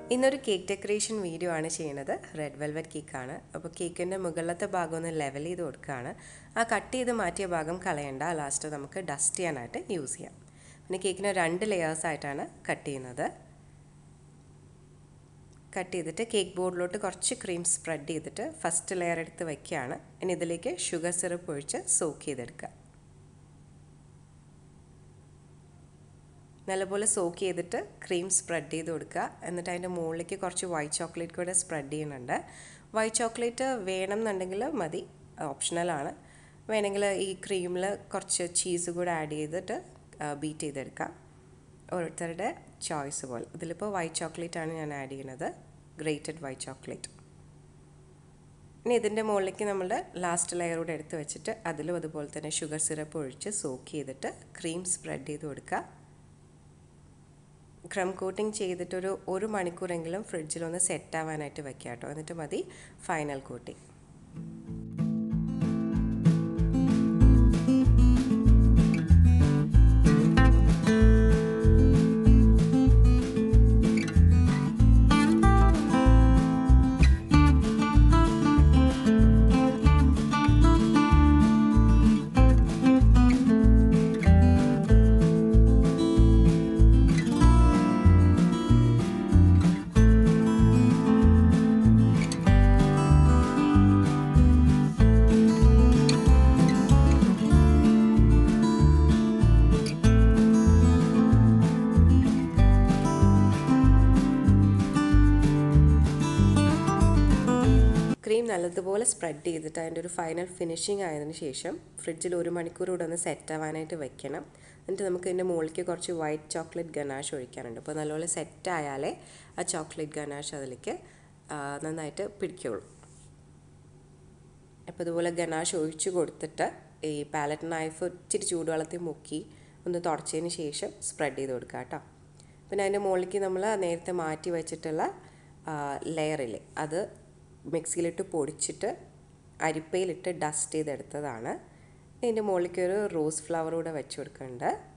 ഇന്നൊരു cake decoration video ആണ് ചെയ്യുന്നത് റെഡ് വെൽവെറ്റ് കേക്കാണ് അപ്പോൾ കേക്കിൻ്റെ മുകളിലത്തെ ഭാഗം ഒന്ന് ലെവൽ ചെയ്ത് കൊടുക്കുകയാണ് ആ കട്ട് ചെയ്ത് മാറ്റിയ ഭാഗം കളയണ്ട ലാസ്റ്റ് നമുക്ക് ഡസ്റ്റ് ചെയ്യാനായിട്ട് യൂസ് ചെയ്യാം പിന്നെ കേക്കിന് രണ്ട് ലെയേഴ്സ് ആയിട്ടാണ് കട്ട് ചെയ്യുന്നത് കട്ട് ചെയ്തിട്ട് കേക്ക് ബോർഡിലോട്ട് കുറച്ച് ക്രീം സ്പ്രെഡ് ചെയ്തിട്ട് ഫസ്റ്റ് ലെയർ എടുത്ത് വയ്ക്കുകയാണ് ഇനി ഇതിലേക്ക് ഷുഗർ സിറപ്പ് ഒഴിച്ച് സോക്ക് ചെയ്തെടുക്കുക നല്ലപോലെ സോക്ക് ചെയ്തിട്ട് ക്രീം സ്പ്രെഡ് ചെയ്ത് കൊടുക്കുക എന്നിട്ട് അതിൻ്റെ മുകളിലേക്ക് കുറച്ച് വൈറ്റ് ചോക്ലേറ്റ് കൂടെ സ്പ്രെഡ് ചെയ്യുന്നുണ്ട് വൈറ്റ് ചോക്ലേറ്റ് വേണം എന്നുണ്ടെങ്കിൽ മതി ഓപ്ഷണലാണ് വേണമെങ്കിൽ ഈ ക്രീമിൽ കുറച്ച് ചീസ് കൂടെ ആഡ് ചെയ്തിട്ട് ബീറ്റ് ചെയ്തെടുക്കാം ഓരോരുത്തരുടെ ചോയ്സ് പോലെ ഇതിലിപ്പോൾ വൈറ്റ് ചോക്ലേറ്റ് ആണ് ഞാൻ ആഡ് ചെയ്യുന്നത് ഗ്രേറ്റഡ് വൈറ്റ് ചോക്ലേറ്റ് ഇനി ഇതിൻ്റെ മുകളിലേക്ക് നമ്മൾ ലാസ്റ്റ് ലെയർ കൂടെ എടുത്ത് വെച്ചിട്ട് അതിലും അതുപോലെ തന്നെ ഷുഗർ സിറപ്പ് ഒഴിച്ച് സോക്ക് ചെയ്തിട്ട് ക്രീം സ്പ്രെഡ് ചെയ്ത് കൊടുക്കുക ക്രം കോട്ടിങ് ചെയ്തിട്ടൊരു ഒരു മണിക്കൂറെങ്കിലും ഫ്രിഡ്ജിലൊന്ന് സെറ്റ് ആവാനായിട്ട് വെക്കുക കേട്ടോ എന്നിട്ട് മതി ഫൈനൽ കോട്ടിങ് ക്രീം നല്ലതുപോലെ സ്പ്രെഡ് ചെയ്തിട്ട് അതിൻ്റെ ഒരു ഫൈനൽ ഫിനിഷിങ് ആയതിനു ശേഷം ഫ്രിഡ്ജിൽ ഒരു മണിക്കൂർ കൂടെ ഒന്ന് സെറ്റ് ആവാനായിട്ട് വെക്കണം എന്നിട്ട് നമുക്ക് ഇതിൻ്റെ മുകളിലേക്ക് കുറച്ച് വൈറ്റ് ചോക്ലേറ്റ് ഗനാഷ് ഒഴിക്കാനുണ്ട് അപ്പോൾ നല്ലപോലെ സെറ്റ് ആയാലേ ആ ചോക്ലേറ്റ് ഗനാഷ് അതിലേക്ക് നന്നായിട്ട് പിടിക്കുള്ളൂ അപ്പോൾ ഇതുപോലെ ഗനാഷ് ഒഴിച്ച് കൊടുത്തിട്ട് ഈ പാലറ്റ് നൈഫ് ഇച്ചിരി ചൂടുവെള്ളത്തിൽ മുക്കി ഒന്ന് തുടച്ചതിന് ശേഷം സ്പ്രെഡ് ചെയ്ത് കൊടുക്കുക കേട്ടോ പിന്നെ അതിൻ്റെ മുകളിലേക്ക് നമ്മൾ നേരത്തെ മാറ്റി വെച്ചിട്ടുള്ള ലെയറില്ലേ അത് മിക്സിയിലിട്ട് പൊടിച്ചിട്ട് അരിപ്പയിലിട്ട് ഡസ്റ്റ് ചെയ്തെടുത്തതാണ് ഇതിൻ്റെ മുകളിലേക്ക് ഒരു റോസ് ഫ്ലവർ കൂടെ വെച്ച് കൊടുക്കുന്നുണ്ട്